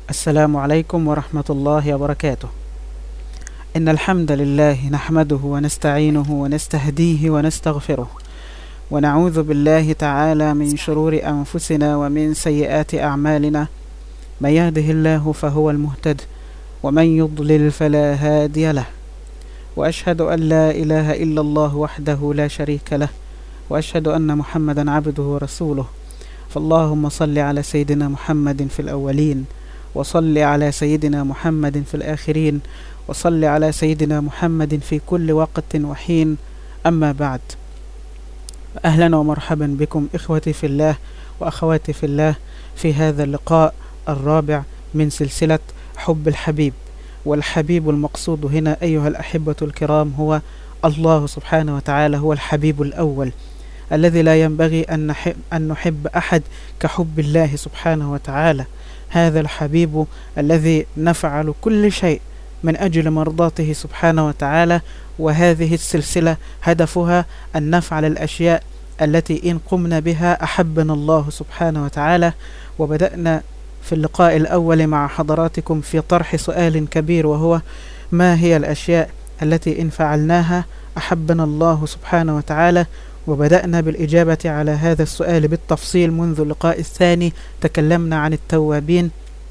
السلام عليكم ورحمة الله وبركاته إن الحمد لله نحمده ونستعينه ونستهديه ونستغفره ونعوذ بالله تعالى من شرور أنفسنا ومن سيئات أعمالنا من يهده الله فهو المهتد ومن يضلل فلا هادي له وأشهد أن لا إله إلا الله وحده لا شريك له وأشهد أن محمدا عبده ورسوله فاللهم صل على سيدنا محمد في الأولين وصل على سيدنا محمد في الآخرين وصل على سيدنا محمد في كل وقت وحين أما بعد أهلا ومرحبا بكم إخوتي في الله وأخواتي في الله في هذا اللقاء الرابع من سلسلة حب الحبيب والحبيب المقصود هنا أيها الأحبة الكرام هو الله سبحانه وتعالى هو الحبيب الأول الذي لا ينبغي أن نحب, أن نحب أحد كحب الله سبحانه وتعالى هذا الحبيب الذي نفعل كل شيء من أجل مرضاته سبحانه وتعالى وهذه السلسلة هدفها أن نفعل الأشياء التي إن قمنا بها أحبنا الله سبحانه وتعالى وبدأنا في اللقاء الأول مع حضراتكم في طرح سؤال كبير وهو ما هي الأشياء التي إن فعلناها أحبنا الله سبحانه وتعالى وبدأنا بالإجابة على هذا السؤال بالتفصيل منذ اللقاء الثاني تكلمنا عن التوابين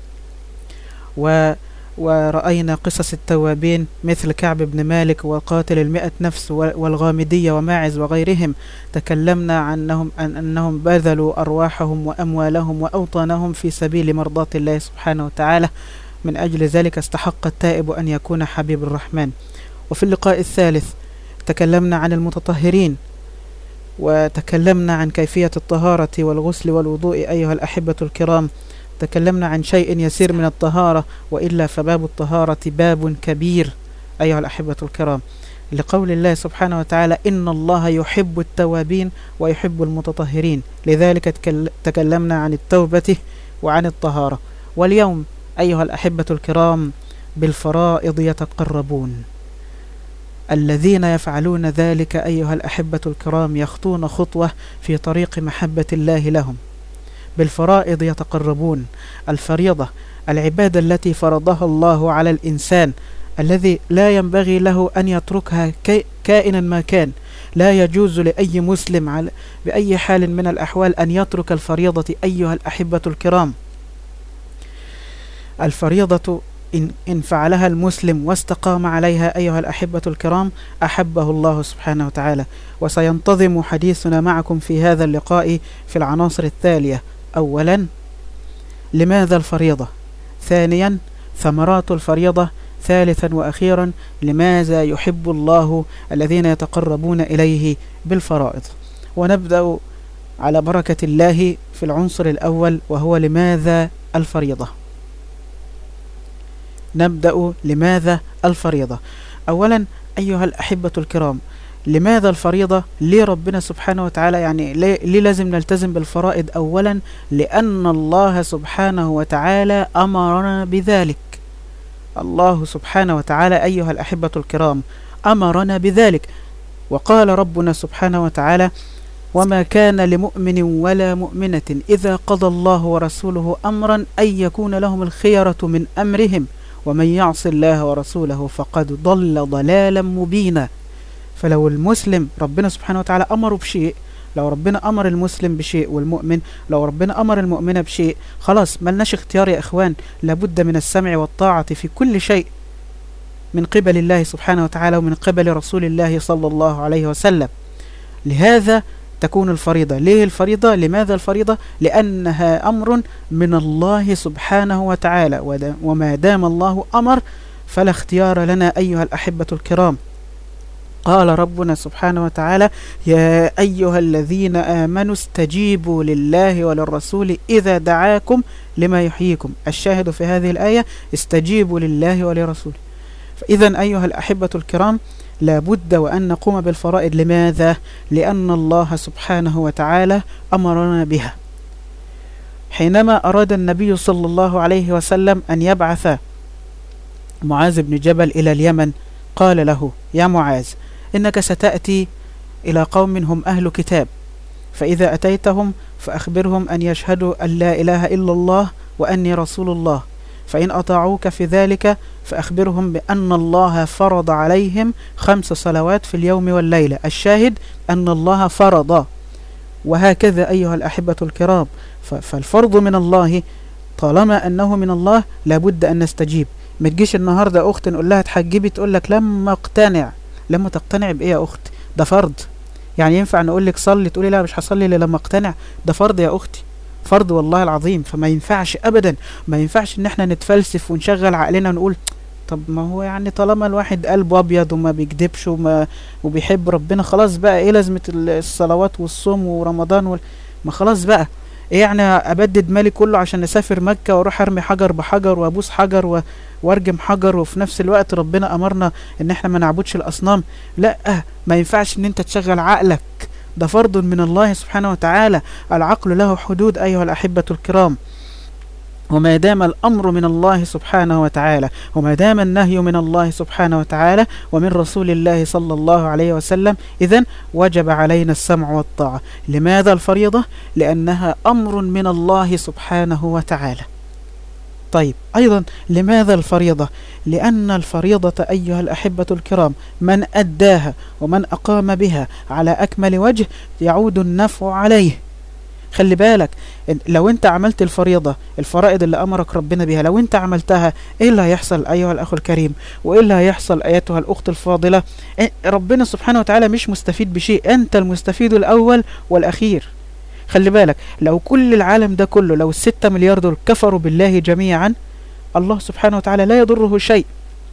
و ورأينا قصص التوابين مثل كعب بن مالك وقاتل المئة نفس والغامدية وماعز وغيرهم تكلمنا عنهم أن أنهم بذلوا أرواحهم وأموالهم وأوطانهم في سبيل مرضاة الله سبحانه وتعالى من أجل ذلك استحق التائب أن يكون حبيب الرحمن وفي اللقاء الثالث تكلمنا عن المتطهرين وتكلمنا عن كيفية الطهارة والغسل والوضوء أيها الأحبة الكرام تكلمنا عن شيء يسير من الطهارة وإلا فباب الطهارة باب كبير أيها الأحبة الكرام لقول الله سبحانه وتعالى إن الله يحب التوابين ويحب المتطهرين لذلك تكلمنا عن التوبة وعن الطهارة واليوم أيها الأحبة الكرام بالفرائض يتقربون الذين يفعلون ذلك أيها الأحبة الكرام يخطون خطوة في طريق محبة الله لهم بالفرائض يتقربون الفريضة العبادة التي فرضها الله على الإنسان الذي لا ينبغي له أن يتركها كائنا ما كان لا يجوز لأي مسلم على بأي حال من الأحوال أن يترك الفريضة أيها الأحبة الكرام الفريضة إن, إن فعلها المسلم واستقام عليها أيها الأحبة الكرام أحبه الله سبحانه وتعالى وسينتظم حديثنا معكم في هذا اللقاء في العناصر التالية أولا لماذا الفريضة ثانيا ثمرات الفريضة ثالثا وأخيرا لماذا يحب الله الذين يتقربون إليه بالفرائض ونبدأ على بركة الله في العنصر الأول وهو لماذا الفريضة نبدأ لماذا الفريضة أولا أيها الأحبة الكرام لماذا الفريضة ليه ربنا سبحانه وتعالى يعني ليه, ليه لازم نلتزم بالفرائض أولا لأن الله سبحانه وتعالى أمرنا بذلك الله سبحانه وتعالى أيها الأحبة الكرام أمرنا بذلك وقال ربنا سبحانه وتعالى وما كان لمؤمن ولا مؤمنة إذا قضى الله ورسوله أمرا أن يكون لهم الخيرة من أمرهم ومن يعص الله ورسوله فقد ضل ضلالا مبينا فلو المسلم ربنا سبحانه وتعالى أمره بشيء لو ربنا أمر المسلم بشيء والمؤمن لو ربنا أمر المؤمنة بشيء خلاص ملناش اختيار يا إخوان لابد من السمع والطاعة في كل شيء من قبل الله سبحانه وتعالى ومن قبل رسول الله صلى الله عليه وسلم لهذا تكون الفريضة ليه الفريضة؟ لماذا الفريضة؟ لأنها أمر من الله سبحانه وتعالى وما دام الله أمر فلا اختيار لنا أيها الأحبة الكرام قال ربنا سبحانه وتعالى يا أيها الذين آمنوا استجيبوا لله وللرسول إذا دعاكم لما يحييكم الشاهد في هذه الآية استجيبوا لله ولرسوله فإذا أيها الأحبة الكرام لابد وأن نقوم بالفرائض لماذا؟ لأن الله سبحانه وتعالى أمرنا بها حينما أراد النبي صلى الله عليه وسلم أن يبعث معاذ بن جبل إلى اليمن قال له يا معاذ إنك ستأتي إلى قوم هم أهل كتاب فإذا أتيتهم فأخبرهم أن يشهدوا أن لا إله إلا الله وأني رسول الله فإن أطاعوك في ذلك فأخبرهم بأن الله فرض عليهم خمس صلوات في اليوم والليلة الشاهد أن الله فرض وهكذا أيها الأحبة الكرام فالفرض من الله طالما أنه من الله لابد أن نستجيب ما تجيش النهاردة أخت نقول لها تحجبي تقول لك لما اقتنع لما تقتنع بإيه يا أخت ده فرض يعني ينفع نقول لك صلي تقولي لا مش هصلي الا لما اقتنع ده فرض يا اختي فرض والله العظيم فما ينفعش ابدا ما ينفعش ان احنا نتفلسف ونشغل عقلنا ونقول طب ما هو يعني طالما الواحد قلبه ابيض وما بيكذبش وما وبيحب ربنا خلاص بقى ايه لازمه الصلوات والصوم ورمضان وال... ما خلاص بقى ايه يعني ابدد مالي كله عشان اسافر مكه واروح ارمي حجر بحجر وابوس حجر و... وارجم حجر وفي نفس الوقت ربنا امرنا ان احنا ما نعبدش الاصنام لا ما ينفعش ان انت تشغل عقلك ده فرض من الله سبحانه وتعالى العقل له حدود ايها الاحبه الكرام وما دام الأمر من الله سبحانه وتعالى وما دام النهي من الله سبحانه وتعالى ومن رسول الله صلى الله عليه وسلم إذا وجب علينا السمع والطاعة لماذا الفريضة؟ لأنها أمر من الله سبحانه وتعالى طيب أيضا لماذا الفريضة؟ لأن الفريضة أيها الأحبة الكرام من أداها ومن أقام بها على أكمل وجه يعود النفع عليه خلي بالك لو انت عملت الفريضة الفرائض اللي امرك ربنا بها لو انت عملتها ايه اللي هيحصل ايها الاخ الكريم وايه اللي هيحصل ايتها الاخت الفاضلة ربنا سبحانه وتعالى مش مستفيد بشيء انت المستفيد الاول والاخير خلي بالك لو كل العالم ده كله لو الستة مليار دول كفروا بالله جميعا الله سبحانه وتعالى لا يضره شيء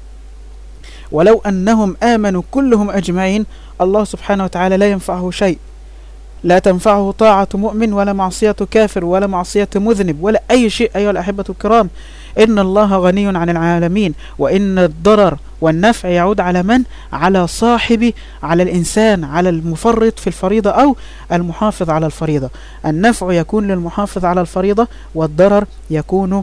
ولو أنهم آمنوا كلهم أجمعين الله سبحانه وتعالى لا ينفعه شيء لا تنفعه طاعة مؤمن ولا معصية كافر ولا معصية مذنب ولا أي شيء أيها الأحبة الكرام إن الله غني عن العالمين وإن الضرر والنفع يعود على من؟ على صاحب على الإنسان على المفرط في الفريضة أو المحافظ على الفريضة النفع يكون للمحافظ على الفريضة والضرر يكون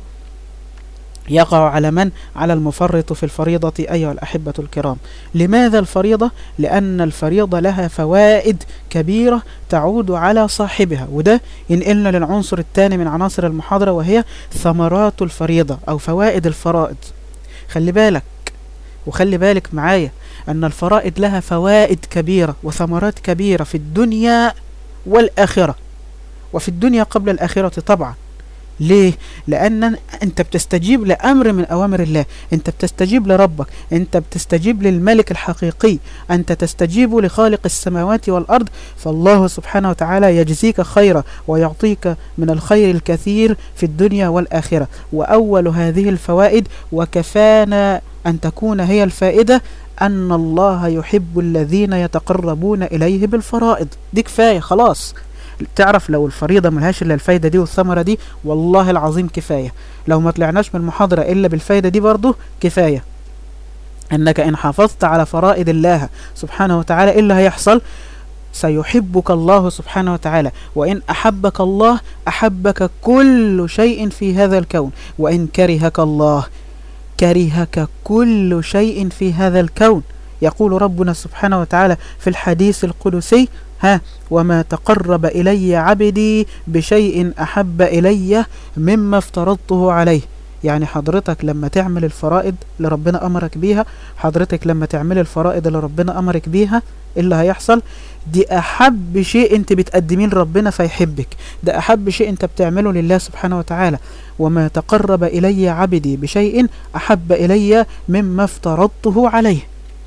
يقع على من؟ على المفرط في الفريضة أيها الأحبة الكرام لماذا الفريضة؟ لأن الفريضة لها فوائد كبيرة تعود على صاحبها وده ينقلنا للعنصر الثاني من عناصر المحاضرة وهي ثمرات الفريضة أو فوائد الفرائض خلي بالك وخلي بالك معايا أن الفرائض لها فوائد كبيرة وثمرات كبيرة في الدنيا والآخرة وفي الدنيا قبل الآخرة طبعا ليه؟ لأن أنت بتستجيب لأمر من أوامر الله أنت بتستجيب لربك أنت بتستجيب للملك الحقيقي أنت تستجيب لخالق السماوات والأرض فالله سبحانه وتعالى يجزيك خيرا ويعطيك من الخير الكثير في الدنيا والآخرة وأول هذه الفوائد وكفانا أن تكون هي الفائدة أن الله يحب الذين يتقربون إليه بالفرائض دي كفاية خلاص تعرف لو الفريضة ملهاش إلا الفايدة دي والثمرة دي والله العظيم كفاية لو ما طلعناش من المحاضرة إلا بالفايدة دي برضه كفاية أنك إن حافظت على فرائض الله سبحانه وتعالى إيه اللي هيحصل سيحبك الله سبحانه وتعالى وإن أحبك الله أحبك كل شيء في هذا الكون وإن كرهك الله كرهك كل شيء في هذا الكون يقول ربنا سبحانه وتعالى في الحديث القدسي ها وما تقرب إلي عبدي بشيء أحب إلي مما افترضته عليه يعني حضرتك لما تعمل الفرائض اللي ربنا أمرك بيها حضرتك لما تعمل الفرائض اللي ربنا أمرك بيها إيه اللي هيحصل دي أحب شيء أنت بتقدمين لربنا فيحبك ده أحب شيء أنت بتعمله لله سبحانه وتعالى وما تقرب إلي عبدي بشيء أحب إلي مما افترضته عليه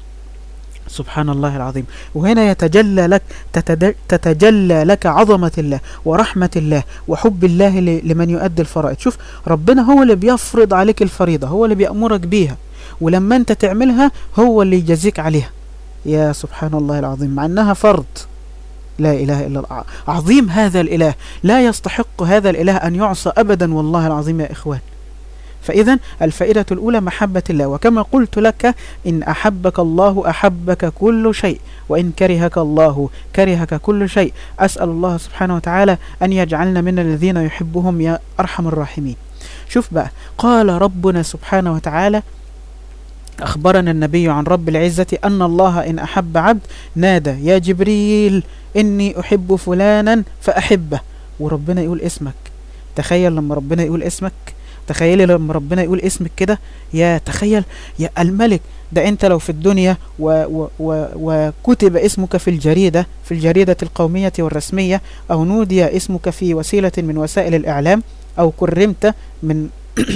سبحان الله العظيم وهنا يتجلى لك تتجلى لك عظمة الله ورحمة الله وحب الله لمن يؤدي الفرائض شوف ربنا هو اللي بيفرض عليك الفريضة هو اللي بيأمرك بيها ولما انت تعملها هو اللي يجزيك عليها يا سبحان الله العظيم مع انها فرض لا إله إلا الله عظيم هذا الإله لا يستحق هذا الإله أن يعصى أبدا والله العظيم يا إخوان فإذا الفائدة الأولى محبة الله وكما قلت لك إن أحبك الله أحبك كل شيء وإن كرهك الله كرهك كل شيء أسأل الله سبحانه وتعالى أن يجعلنا من الذين يحبهم يا أرحم الراحمين شوف بقى قال ربنا سبحانه وتعالى أخبرنا النبي عن رب العزة أن الله إن أحب عبد نادى يا جبريل إني أحب فلانا فأحبه وربنا يقول اسمك تخيل لما ربنا يقول اسمك تخيلي لما ربنا يقول اسمك كده يا تخيل يا الملك ده انت لو في الدنيا و و و وكتب اسمك في الجريدة في الجريدة القومية والرسمية أو نودي اسمك في وسيلة من وسائل الإعلام أو كرمت من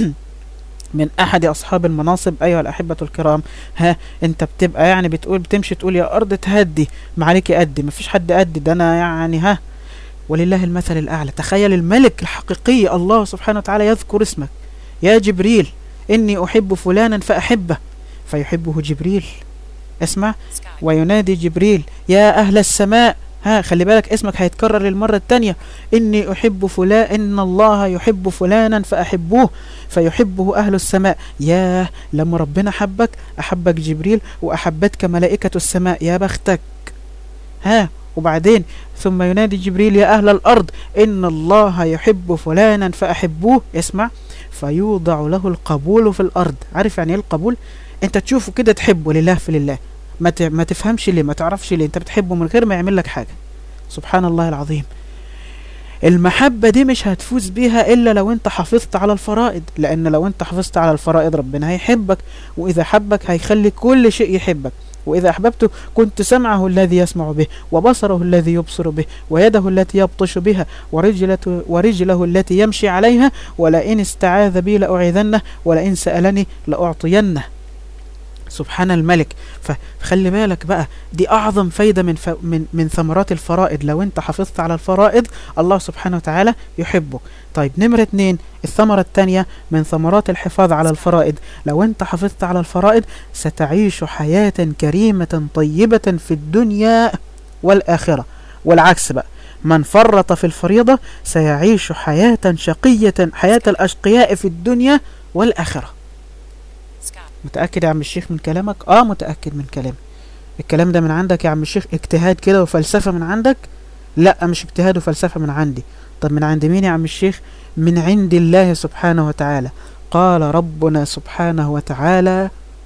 من احد اصحاب المناصب ايها الاحبه الكرام ها انت بتبقى يعني بتقول بتمشي تقول يا ارض تهدي ما عليك قدي مفيش حد قدي ده انا يعني ها ولله المثل الاعلى تخيل الملك الحقيقي الله سبحانه وتعالى يذكر اسمك يا جبريل اني احب فلانا فاحبه فيحبه جبريل اسمع وينادي جبريل يا اهل السماء ها خلي بالك اسمك هيتكرر للمرة التانية إني أحب فلان إن الله يحب فلانا فأحبوه فيحبه أهل السماء يا لما ربنا حبك أحبك جبريل وأحبتك ملائكة السماء يا بختك ها وبعدين ثم ينادي جبريل يا أهل الأرض إن الله يحب فلانا فأحبوه اسمع فيوضع له القبول في الأرض عارف يعني إيه القبول أنت تشوفه كده تحبه لله في لله ما ما تفهمش ليه ما تعرفش ليه انت بتحبه من غير ما يعمل لك حاجة سبحان الله العظيم المحبة دي مش هتفوز بيها إلا لو أنت حافظت على الفرائض لأن لو أنت حافظت على الفرائض ربنا هيحبك وإذا حبك هيخلي كل شيء يحبك وإذا أحببته كنت سمعه الذي يسمع به وبصره الذي يبصر به ويده التي يبطش بها ورجلته, ورجله التي يمشي عليها ولئن استعاذ بي لأعيذنه ولئن سألني لأعطينه سبحان الملك فخلي بالك بقى دي أعظم فايدة من, ف... من, من ثمرات الفرائض لو أنت حافظت على الفرائض الله سبحانه وتعالى يحبك طيب نمرة اتنين الثمرة التانية من ثمرات الحفاظ على الفرائض لو أنت حافظت على الفرائض ستعيش حياة كريمة طيبة في الدنيا والآخرة والعكس بقى من فرط في الفريضة سيعيش حياة شقية حياة الأشقياء في الدنيا والآخرة متأكد يا عم الشيخ من كلامك اه متأكد من كلامي الكلام ده من عندك يا عم الشيخ اجتهاد كده وفلسفة من عندك لا مش اجتهاد وفلسفة من عندي طب من عند مين يا عم الشيخ من عند الله سبحانه وتعالى قال ربنا سبحانه وتعالى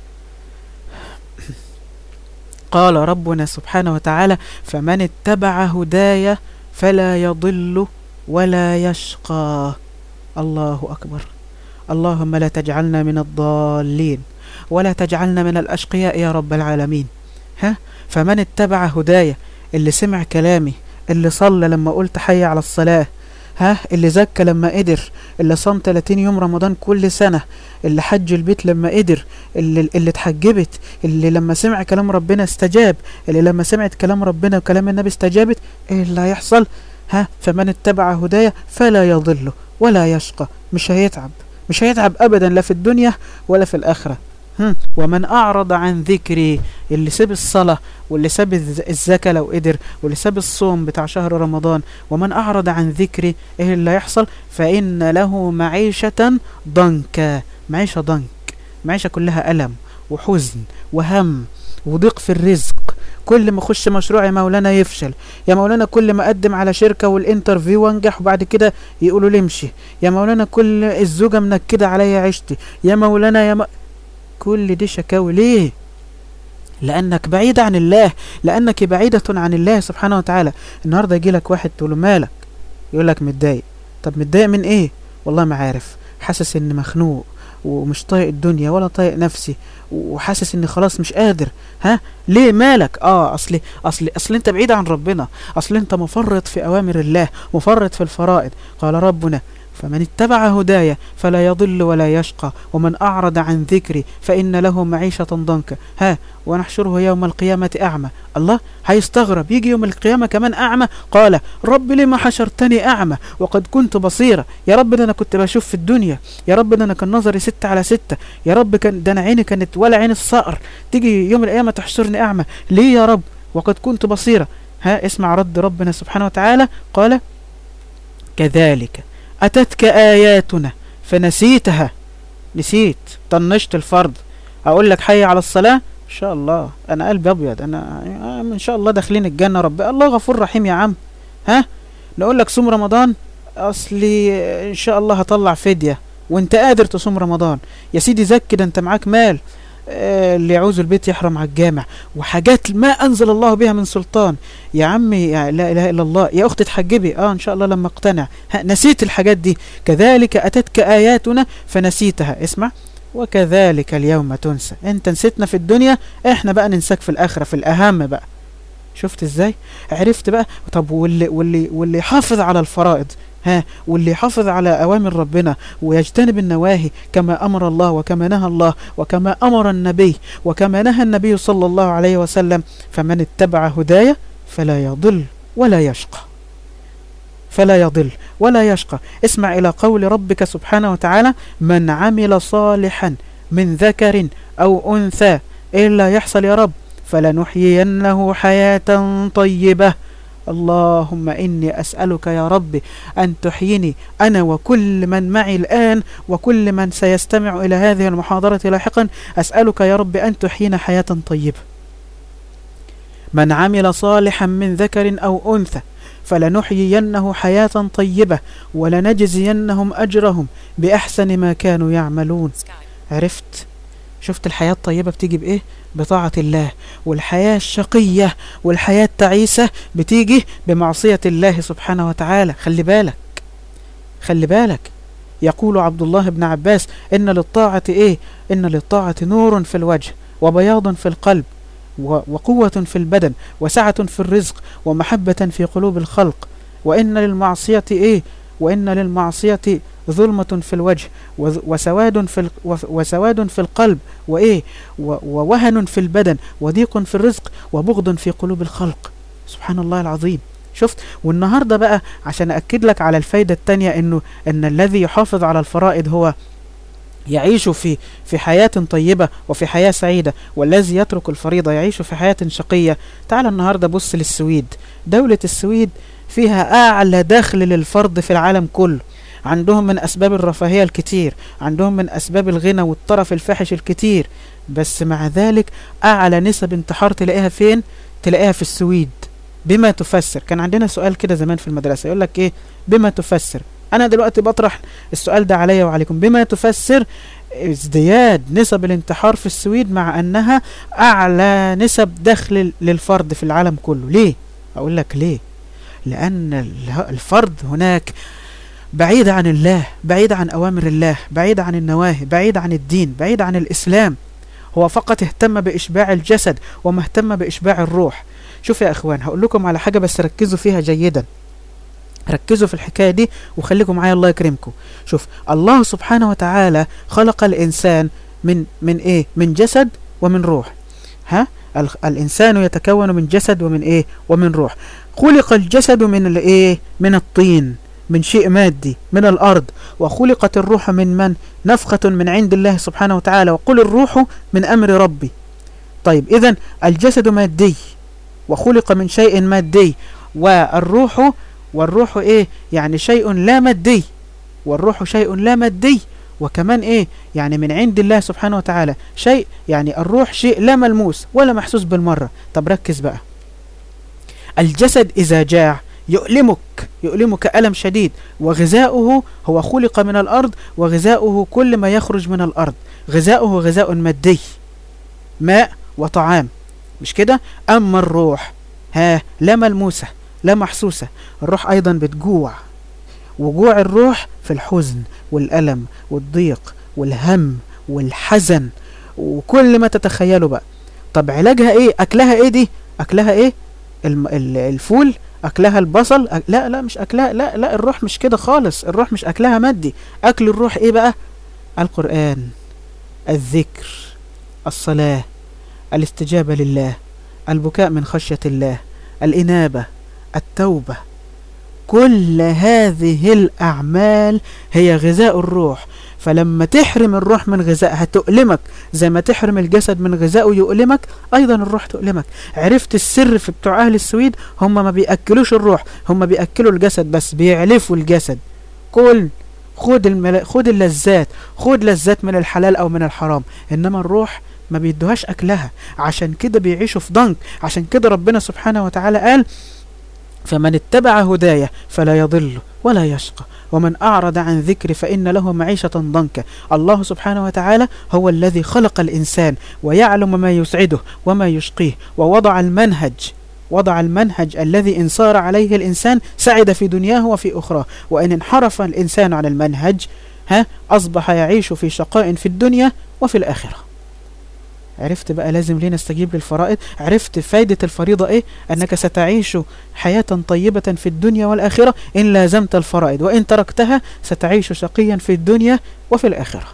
قال ربنا سبحانه وتعالى فمن اتبع هداي فلا يضل ولا يشقى الله أكبر اللهم لا تجعلنا من الضالين ولا تجعلنا من الأشقياء يا رب العالمين ها فمن اتبع هدايا اللي سمع كلامي اللي صلى لما قلت حي على الصلاة ها اللي زكى لما قدر اللي صام 30 يوم رمضان كل سنة اللي حج البيت لما قدر اللي, اللي اتحجبت اللي لما سمع كلام ربنا استجاب اللي لما سمعت كلام ربنا وكلام النبي استجابت ايه اللي هيحصل ها فمن اتبع هدايا فلا يضل ولا يشقى مش هيتعب مش هيتعب ابدا لا في الدنيا ولا في الاخره ومن أعرض عن ذكري اللي ساب الصلاة واللي ساب الزكاة لو قدر واللي ساب الصوم بتاع شهر رمضان ومن أعرض عن ذكري إيه اللي يحصل فإن له معيشة ضنكا معيشة ضنك معيشة كلها ألم وحزن وهم وضيق في الرزق كل ما اخش مشروع يا مولانا يفشل يا مولانا كل ما اقدم على شركه والانترفيو وانجح وبعد كده يقولوا لي امشي يا مولانا كل الزوجه منكده عليا عيشتي يا مولانا يا م... كل دي شكاوي ليه لانك بعيد عن الله لانك بعيدة عن الله سبحانه وتعالى النهاردة يجي لك واحد تقول له مالك يقول لك متضايق طب متضايق من ايه والله ما عارف حاسس اني مخنوق ومش طايق الدنيا ولا طايق نفسي وحاسس اني خلاص مش قادر ها ليه مالك اه اصل اصل اصل انت بعيد عن ربنا اصل انت مفرط في اوامر الله مفرط في الفرائض قال ربنا فمن اتبع هدايا فلا يضل ولا يشقى ومن أعرض عن ذكري فإن له معيشة ضنكا ها ونحشره يوم القيامة أعمى الله هيستغرب يجي يوم القيامة كمان أعمى قال رب لما حشرتني أعمى وقد كنت بصيرا يا رب ده أنا كنت بشوف في الدنيا يا رب ده أنا كان نظري ستة على ستة يا رب كان ده أنا عيني كانت ولا عين الصقر تيجي يوم القيامة تحشرني أعمى ليه يا رب وقد كنت بصيرا ها اسمع رد ربنا سبحانه وتعالى قال كذلك أتتك آياتنا فنسيتها نسيت طنشت الفرض أقول لك حي على الصلاة إن شاء الله أنا قلبي أبيض أنا إن شاء الله داخلين الجنة ربي الله غفور رحيم يا عم ها نقول لك صوم رمضان أصلي إن شاء الله هطلع فدية وأنت قادر تصوم رمضان يا سيدي زكي ده أنت معاك مال آه، اللي يعوز البيت يحرم على الجامع وحاجات ما أنزل الله بها من سلطان يا عمي يا لا إله إلا الله يا أختي تحجبي آه إن شاء الله لما اقتنع ها، نسيت الحاجات دي كذلك أتتك آياتنا فنسيتها اسمع وكذلك اليوم تنسى انت نسيتنا في الدنيا احنا بقى ننساك في الآخرة في الأهم بقى شفت ازاي عرفت بقى طب واللي واللي واللي يحافظ على الفرائض ها واللي يحافظ على أوامر ربنا ويجتنب النواهي كما أمر الله وكما نهى الله وكما أمر النبي وكما نهى النبي صلى الله عليه وسلم فمن اتبع هدايا فلا يضل ولا يشقى فلا يضل ولا يشقى اسمع إلى قول ربك سبحانه وتعالى من عمل صالحا من ذكر أو أنثى إلا يحصل يا رب فلنحيينه حياة طيبة اللهم إني أسألك يا رب أن تحييني أنا وكل من معي الآن وكل من سيستمع إلى هذه المحاضرة لاحقا أسألك يا رب أن تحيينا حياة طيبة من عمل صالحا من ذكر أو أنثى فلنحيينه حياة طيبة ولنجزينهم أجرهم بأحسن ما كانوا يعملون عرفت شفت الحياة الطيبة بتيجي بإيه بطاعة الله والحياة الشقية والحياة التعيسة بتيجي بمعصية الله سبحانه وتعالى خلي بالك خلي بالك يقول عبد الله بن عباس إن للطاعة إيه إن للطاعة نور في الوجه وبياض في القلب و- وقوة في البدن وسعة في الرزق ومحبة في قلوب الخلق وإن للمعصية إيه وإن للمعصية ظلمة في الوجه وذ- وسواد في ال- وف- وسواد في القلب وإيه و- ووهن في البدن وضيق في الرزق وبغض في قلوب الخلق سبحان الله العظيم شفت والنهاردة بقى عشان أكد لك على الفايدة التانية إنه إن الذي يحافظ على الفرائض هو يعيش في في حياة طيبة وفي حياة سعيدة والذي يترك الفريضة يعيش في حياة شقية تعال النهاردة بص للسويد دولة السويد فيها أعلى دخل للفرد في العالم كله عندهم من أسباب الرفاهية الكتير عندهم من أسباب الغنى والطرف الفاحش الكتير بس مع ذلك أعلى نسب انتحار تلاقيها فين؟ تلاقيها في السويد بما تفسر كان عندنا سؤال كده زمان في المدرسة يقول لك إيه بما تفسر أنا دلوقتي بطرح السؤال ده عليا وعليكم بما تفسر ازدياد نسب الانتحار في السويد مع أنها أعلى نسب دخل للفرد في العالم كله ليه؟ أقول لك ليه؟ لأن ال- الفرد هناك بعيد عن الله بعيد عن أوامر الله بعيد عن النواهي بعيد عن الدين بعيد عن الإسلام هو فقط اهتم بإشباع الجسد وما اهتم بإشباع الروح شوف يا أخوان هقول لكم على حاجة بس ركزوا فيها جيدا ركزوا في الحكاية دي وخليكم معايا الله يكرمكم شوف الله سبحانه وتعالى خلق الإنسان من من إيه من جسد ومن روح ها ال- الإنسان يتكون من جسد ومن إيه ومن روح خلق الجسد من الإيه من الطين من شيء مادي من الأرض وخلقت الروح من من نفخة من عند الله سبحانه وتعالى وقل الروح من أمر ربي طيب إذا الجسد مادي وخلق من شيء مادي والروح والروح إيه يعني شيء لا مادي والروح شيء لا مادي وكمان إيه يعني من عند الله سبحانه وتعالى شيء يعني الروح شيء لا ملموس ولا محسوس بالمرة طب ركز بقى الجسد إذا جاع يؤلمك يؤلمك ألم شديد وغذاؤه هو خلق من الأرض وغذاؤه كل ما يخرج من الأرض غذاؤه غذاء مادي ماء وطعام مش كده أما الروح ها لا ملموسة لا محسوسة الروح أيضا بتجوع وجوع الروح في الحزن والألم والضيق والهم والحزن وكل ما تتخيله بقى طب علاجها ايه اكلها ايه دي اكلها ايه الم- ال- الفول اكلها البصل أك... لا لا مش اكلها لا لا الروح مش كده خالص الروح مش اكلها مادي اكل الروح ايه بقى القرآن الذكر الصلاة الاستجابة لله البكاء من خشية الله الإنابة التوبة كل هذه الأعمال هي غذاء الروح فلما تحرم الروح من غذائها تؤلمك زي ما تحرم الجسد من غذائه يؤلمك أيضا الروح تؤلمك عرفت السر في بتوع أهل السويد هم ما بيأكلوش الروح هم بيأكلوا الجسد بس بيعلفوا الجسد كل خد الملا... خد اللذات خد لذات من الحلال أو من الحرام إنما الروح ما بيدوهاش أكلها عشان كده بيعيشوا في ضنك عشان كده ربنا سبحانه وتعالى قال فمن اتبع هدايا فلا يضل ولا يشقى ومن أعرض عن ذكري فإن له معيشة ضنكا الله سبحانه وتعالى هو الذي خلق الإنسان ويعلم ما يسعده وما يشقيه ووضع المنهج وضع المنهج الذي إن صار عليه الإنسان سعد في دنياه وفي أخراه وإن انحرف الإنسان عن المنهج ها أصبح يعيش في شقاء في الدنيا وفي الآخرة عرفت بقى لازم ليه نستجيب للفرائض عرفت فايدة الفريضة ايه انك ستعيش حياة طيبة في الدنيا والآخرة ان لازمت الفرائض وان تركتها ستعيش شقيا في الدنيا وفي الآخرة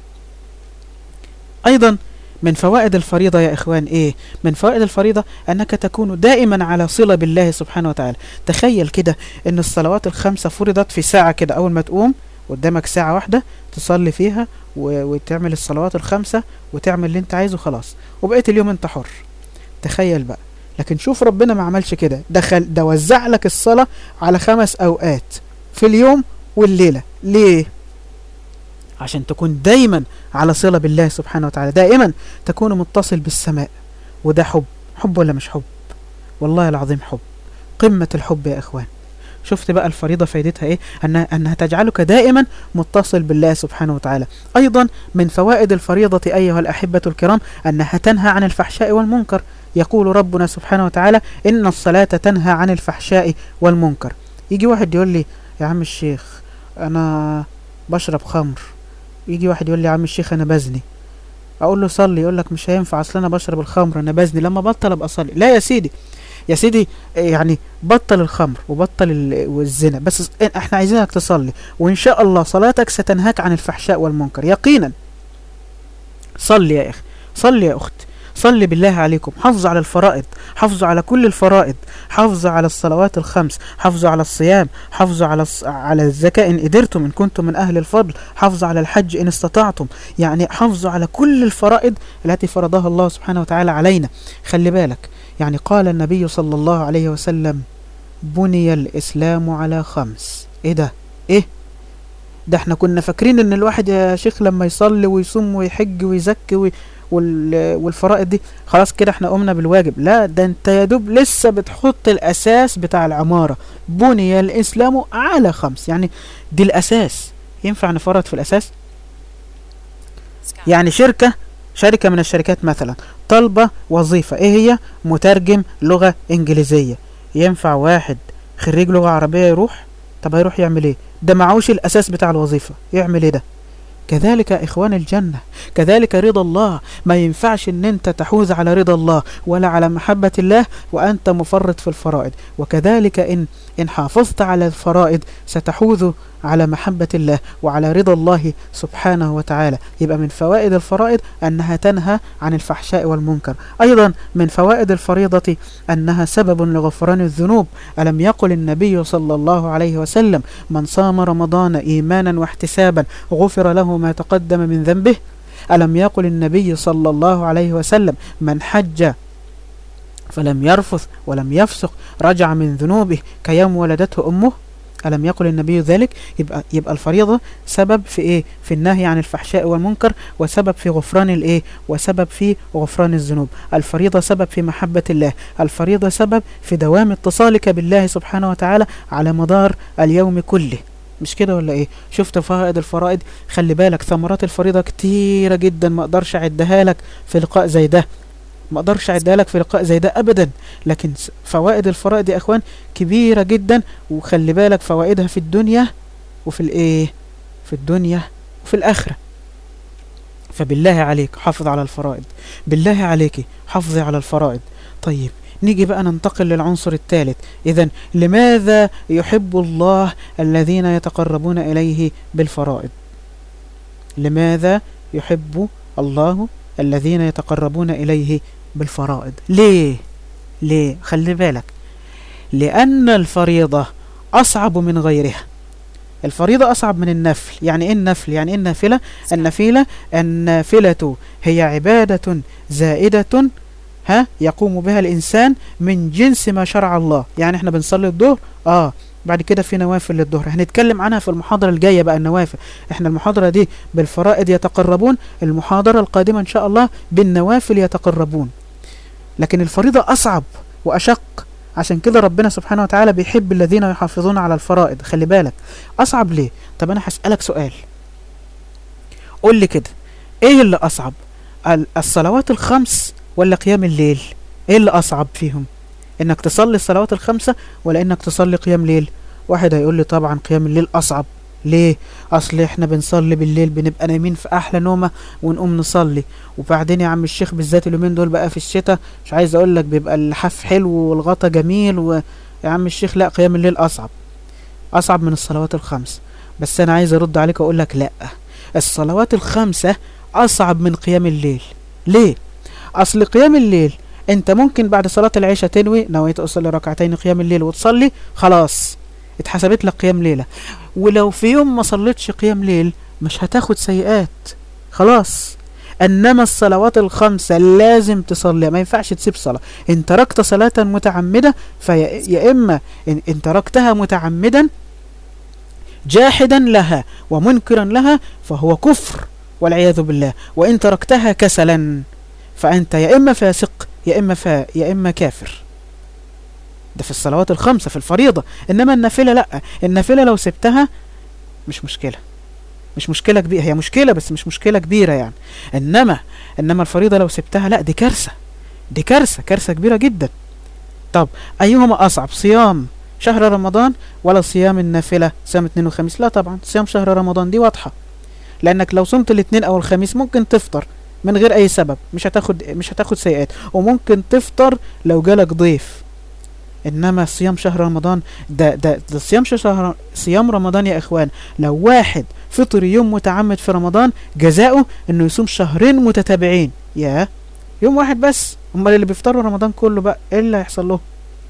ايضا من فوائد الفريضة يا إخوان إيه؟ من فوائد الفريضة أنك تكون دائما على صلة بالله سبحانه وتعالى تخيل كده أن الصلوات الخمسة فرضت في ساعة كده أول ما تقوم قدامك ساعة واحدة تصلي فيها وتعمل الصلوات الخمسة وتعمل اللي انت عايزه خلاص وبقيت اليوم انت حر تخيل بقى لكن شوف ربنا ما عملش كده دخل ده وزع لك الصلاة على خمس أوقات في اليوم والليلة ليه؟ عشان تكون دايما على صلة بالله سبحانه وتعالى دائما تكون متصل بالسماء وده حب حب ولا مش حب والله العظيم حب قمة الحب يا إخوان شفت بقى الفريضة فايدتها ايه أنها, أنها تجعلك دائما متصل بالله سبحانه وتعالى أيضا من فوائد الفريضة أيها الأحبة الكرام أنها تنهى عن الفحشاء والمنكر يقول ربنا سبحانه وتعالى إن الصلاة تنهى عن الفحشاء والمنكر يجي واحد يقول لي يا عم الشيخ أنا بشرب خمر يجي واحد يقول لي يا عم الشيخ أنا بزني أقول له صلي يقول لك مش هينفع أصل أنا بشرب الخمر أنا بزني لما بطل أبقى أصلي لا يا سيدي يا سيدي يعني بطل الخمر وبطل الزنا بس احنا عايزينك تصلي وان شاء الله صلاتك ستنهاك عن الفحشاء والمنكر يقينا صلي يا اخي صلي يا اخت صلي بالله عليكم حافظوا على الفرائض حافظوا على كل الفرائض حافظوا على الصلوات الخمس حافظوا على الصيام حافظوا على على الزكاة إن قدرتم إن كنتم من أهل الفضل حافظوا على الحج إن استطعتم يعني حافظوا على كل الفرائض التي فرضها الله سبحانه وتعالى علينا خلي بالك يعني قال النبي صلى الله عليه وسلم بني الإسلام على خمس إيه ده إيه ده احنا كنا فاكرين ان الواحد يا شيخ لما يصلي ويصوم ويحج ويزكي وي والفرائض دي خلاص كده احنا قمنا بالواجب لا ده انت يا دوب لسه بتحط الاساس بتاع العمارة بني الاسلام على خمس يعني دي الاساس ينفع نفرط في الاساس يعني شركة شركة من الشركات مثلا طالبة وظيفة ايه هي مترجم لغة انجليزية ينفع واحد خريج لغة عربية يروح طب هيروح يعمل ايه ده معوش الاساس بتاع الوظيفة يعمل ايه ده كذلك إخوان الجنة كذلك رضا الله ما ينفعش ان انت تحوز على رضا الله ولا على محبة الله وأنت مفرط في الفرائض وكذلك إن, إن حافظت على الفرائض ستحوز على محبة الله وعلى رضا الله سبحانه وتعالى يبقى من فوائد الفرائض أنها تنهى عن الفحشاء والمنكر أيضا من فوائد الفريضة أنها سبب لغفران الذنوب ألم يقل النبي صلى الله عليه وسلم من صام رمضان إيمانا واحتسابا غفر له ما تقدم من ذنبه ألم يقل النبي صلى الله عليه وسلم من حج فلم يرفث ولم يفسق رجع من ذنوبه كيوم ولدته أمه ألم يقل النبي ذلك يبقى, يبقى الفريضة سبب في إيه في النهي عن الفحشاء والمنكر وسبب في غفران الإيه وسبب في غفران الذنوب الفريضة سبب في محبة الله الفريضة سبب في دوام اتصالك بالله سبحانه وتعالى على مدار اليوم كله مش كده ولا ايه شفت فوائد الفرائض خلي بالك ثمرات الفريضة كتيرة جدا ما اقدرش اعدها لك في لقاء زي ده ما اقدرش اعدها لك في لقاء زي ده ابدا لكن فوائد الفرائض يا اخوان كبيرة جدا وخلي بالك فوائدها في الدنيا وفي الايه في الدنيا وفي الاخرة فبالله عليك حافظ على الفرائض بالله عليك حافظي على الفرائض طيب نيجي بقى ننتقل للعنصر الثالث إذا لماذا يحب الله الذين يتقربون إليه بالفرائض لماذا يحب الله الذين يتقربون إليه بالفرائض ليه ليه خلي بالك لأن الفريضة أصعب من غيرها الفريضة أصعب من النفل يعني إيه النفل يعني إيه النافلة النفيلة النافلة هي عبادة زائدة ها يقوم بها الإنسان من جنس ما شرع الله يعني احنا بنصلي الظهر آه بعد كده في نوافل للظهر هنتكلم عنها في المحاضرة الجاية بقى النوافل احنا المحاضرة دي بالفرائض يتقربون المحاضرة القادمة ان شاء الله بالنوافل يتقربون لكن الفريضة اصعب واشق عشان كده ربنا سبحانه وتعالى بيحب الذين يحافظون على الفرائض خلي بالك أصعب ليه طب أنا هسألك سؤال قول لي كده إيه اللي أصعب ال- الصلوات الخمس ولا قيام الليل إيه اللي أصعب فيهم إنك تصلي الصلوات الخمسة ولا إنك تصلي قيام ليل واحد هيقول لي طبعا قيام الليل أصعب ليه اصل احنا بنصلي بالليل بنبقى نايمين في احلى نومه ونقوم نصلي وبعدين يا عم الشيخ بالذات اليومين دول بقى في الشتاء مش عايز اقول لك بيبقى اللحاف حلو والغطا جميل ويا عم الشيخ لا قيام الليل اصعب اصعب من الصلوات الخمس بس انا عايز ارد عليك واقول لك لا الصلوات الخمسه اصعب من قيام الليل ليه اصل قيام الليل انت ممكن بعد صلاه العشاء تنوي نويت اصلي ركعتين قيام الليل وتصلي خلاص اتحسبت لك قيام ليله ولو في يوم ما صليتش قيام ليل مش هتاخد سيئات خلاص انما الصلوات الخمسه لازم تصلي ما ينفعش تسيب صلاه ان تركت صلاه متعمده فيا اما ان, إن تركتها متعمدا جاحدا لها ومنكرا لها فهو كفر والعياذ بالله وان تركتها كسلا فانت يا اما فاسق يا اما فا يا اما كافر ده في الصلوات الخمسة في الفريضة إنما النافلة لأ النافلة لو سبتها مش مشكلة مش مشكلة كبيرة هي مشكلة بس مش مشكلة كبيرة يعني إنما إنما الفريضة لو سبتها لأ دي كارثة دي كارثة كارثة كبيرة جدا طب أيهما أصعب صيام شهر رمضان ولا صيام النافلة صيام اثنين وخميس لا طبعا صيام شهر رمضان دي واضحة لأنك لو صمت الاثنين أو الخميس ممكن تفطر من غير أي سبب مش هتاخد مش هتاخد سيئات وممكن تفطر لو جالك ضيف انما صيام شهر رمضان ده ده, ده صيام شهر صيام رمضان يا اخوان لو واحد فطر يوم متعمد في رمضان جزاؤه انه يصوم شهرين متتابعين يا يوم واحد بس امال اللي بيفطروا رمضان كله بقى ايه اللي هيحصل له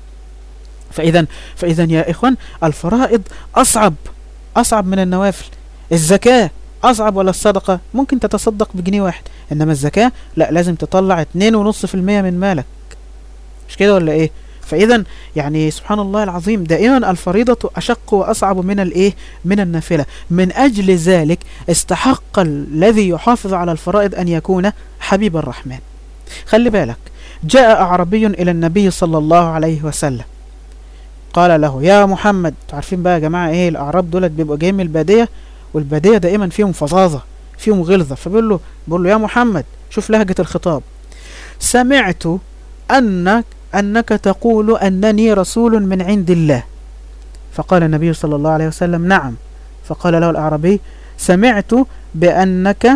فاذا فاذا يا اخوان الفرائض اصعب اصعب من النوافل الزكاه اصعب ولا الصدقه ممكن تتصدق بجنيه واحد انما الزكاه لا لازم تطلع 2.5% من مالك مش كده ولا ايه فاذا يعني سبحان الله العظيم دائما الفريضة أشق وأصعب من الإيه من النافلة من أجل ذلك استحق الذي يحافظ على الفرائض أن يكون حبيب الرحمن خلي بالك جاء أعربي إلى النبي صلى الله عليه وسلم قال له يا محمد عارفين بقى يا جماعة إيه الأعراب دولت بيبقوا جايين من البادية والبادية دائما فيهم فظاظة فيهم غلظة فبيقول له بيقول له يا محمد شوف لهجة الخطاب سمعت أنك أنك تقول أنني رسول من عند الله فقال النبي صلى الله عليه وسلم نعم فقال له الأعرابي سمعت بأنك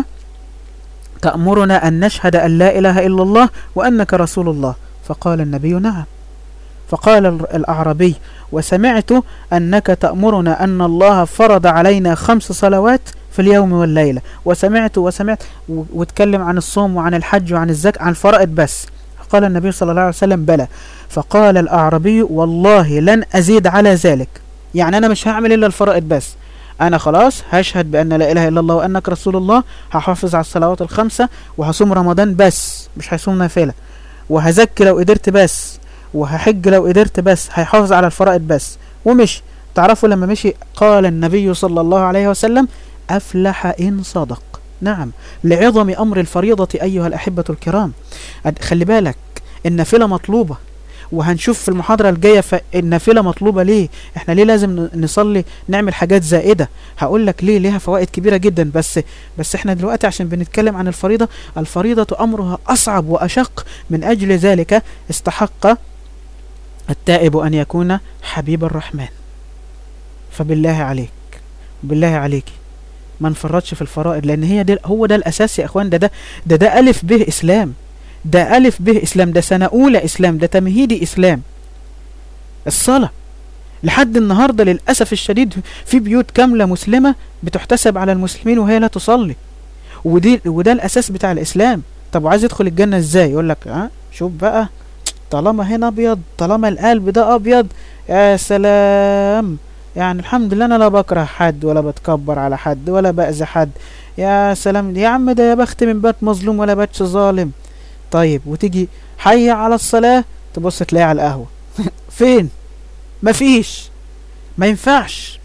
تأمرنا أن نشهد أن لا إله إلا الله وأنك رسول الله فقال النبي نعم فقال الأعرابي وسمعت أنك تأمرنا أن الله فرض علينا خمس صلوات في اليوم والليلة وسمعت وسمعت واتكلم عن الصوم وعن الحج وعن الزكاة عن الفرائض بس قال النبي صلى الله عليه وسلم بلى فقال الأعربي والله لن أزيد على ذلك يعني أنا مش هعمل إلا الفرائض بس أنا خلاص هشهد بأن لا إله إلا الله وأنك رسول الله هحافظ على الصلوات الخمسة وهصوم رمضان بس مش هصوم نافلة وهزكي لو قدرت بس وهحج لو قدرت بس هيحافظ على الفرائض بس ومشي تعرفوا لما مشي قال النبي صلى الله عليه وسلم أفلح إن صدق نعم لعظم أمر الفريضة أيها الأحبة الكرام خلي بالك النافلة مطلوبة وهنشوف في المحاضرة الجاية النافلة مطلوبة ليه احنا ليه لازم نصلي نعمل حاجات زائدة هقول لك ليه ليها فوائد كبيرة جدا بس بس احنا دلوقتي عشان بنتكلم عن الفريضة الفريضة أمرها أصعب وأشق من أجل ذلك استحق التائب أن يكون حبيب الرحمن فبالله عليك بالله عليك ما نفرطش في الفرائض لان هي ده هو ده الاساس يا اخوان ده ده ده, ده الف به اسلام ده الف به اسلام ده سنه اولى اسلام ده تمهيدي اسلام الصلاه لحد النهارده للاسف الشديد في بيوت كامله مسلمه بتحتسب على المسلمين وهي لا تصلي ودي وده الاساس بتاع الاسلام طب وعايز يدخل الجنه ازاي يقول لك ها شوف بقى طالما هنا ابيض طالما القلب ده ابيض يا سلام يعني الحمد لله انا لا بكره حد ولا بتكبر على حد ولا باذي حد يا سلام يا عم ده يا بخت من بات مظلوم ولا باتش ظالم طيب وتيجي حي على الصلاه تبص تلاقيه على القهوه فين مفيش ما ينفعش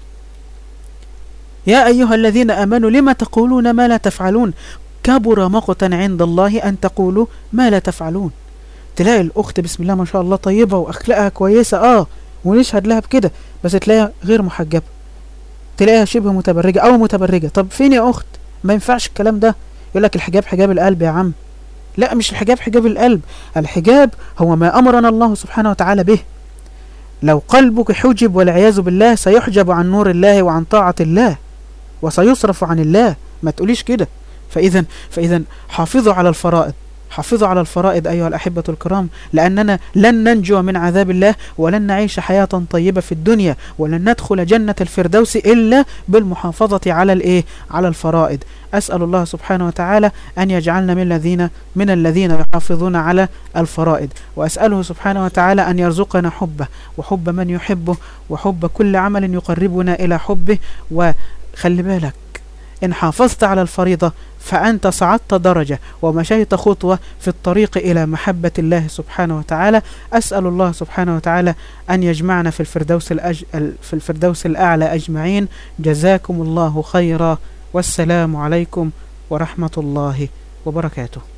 يا ايها الذين امنوا لما تقولون ما لا تفعلون كبر مقتا عند الله ان تقولوا ما لا تفعلون تلاقي الأخت بسم الله ما شاء الله طيبة وأخلاقها كويسة آه ونشهد لها بكده بس تلاقيها غير محجبة تلاقيها شبه متبرجة أو متبرجة طب فين يا أخت ما ينفعش الكلام ده يقول لك الحجاب حجاب القلب يا عم لا مش الحجاب حجاب القلب الحجاب هو ما أمرنا الله سبحانه وتعالى به لو قلبك حجب والعياذ بالله سيحجب عن نور الله وعن طاعة الله وسيصرف عن الله ما تقوليش كده فإذا فإذا حافظوا على الفرائض حافظوا على الفرائض أيها الأحبة الكرام لأننا لن ننجو من عذاب الله ولن نعيش حياة طيبة في الدنيا ولن ندخل جنة الفردوس إلا بالمحافظة على الإيه على الفرائض أسأل الله سبحانه وتعالى أن يجعلنا من الذين من الذين يحافظون على الفرائض وأسأله سبحانه وتعالى أن يرزقنا حبه وحب من يحبه وحب كل عمل يقربنا إلى حبه وخلي بالك إن حافظت على الفريضة فأنت صعدت درجة ومشيت خطوة في الطريق إلى محبة الله سبحانه وتعالى أسأل الله سبحانه وتعالى أن يجمعنا في الفردوس, الأج... في الفردوس الأعلى أجمعين جزاكم الله خيرا والسلام عليكم ورحمة الله وبركاته